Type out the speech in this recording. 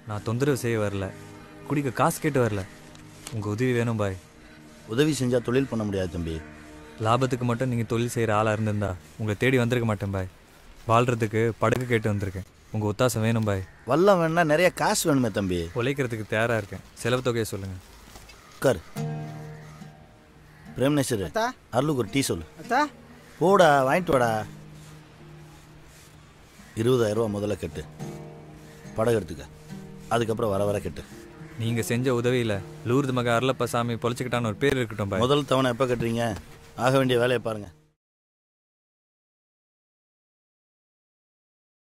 நான் தொந்தரவு செய்ய வரல குடிக்க காசு கேட்டு வரல உங்கள் உதவி வேணும் பாய் உதவி செஞ்சால் தொழில் பண்ண முடியாது தம்பி லாபத்துக்கு மட்டும் நீங்கள் தொழில் செய்கிற ஆளாக இருந்திருந்தா உங்களை தேடி வந்திருக்க மாட்டேன் பாய் வாழ்கிறதுக்கு படகு கேட்டு வந்திருக்கேன் உங்கள் ஒத்தாசம் வேணும் பாய் வல்லம் வேணா நிறைய காசு வேணுமே தம்பி உழைக்கிறதுக்கு தயாராக இருக்கேன் செலவு தொகையை சொல்லுங்கள் உட்கார் பிரேம்நேஸ்வர் அத்தா அருளுக்கு ஒரு டீ சொல்லு அத்தா போடா வாங்கிட்டு வாடா இருபதாயிரம் ரூபா முதல்ல கட்டு படகு எடுத்துக்க அதுக்கப்புறம் வர வர கட்டு நீங்கள் செஞ்ச உதவியில் லூர்து மக அருளப்ப சாமி பொழைச்சிக்கிட்டான்னு ஒரு பேர் இருக்கட்டும் பாய் முதல் தவணை எப்போ கட்டுறீங்க ஆக வேண்டிய வேலையை பாருங்கள்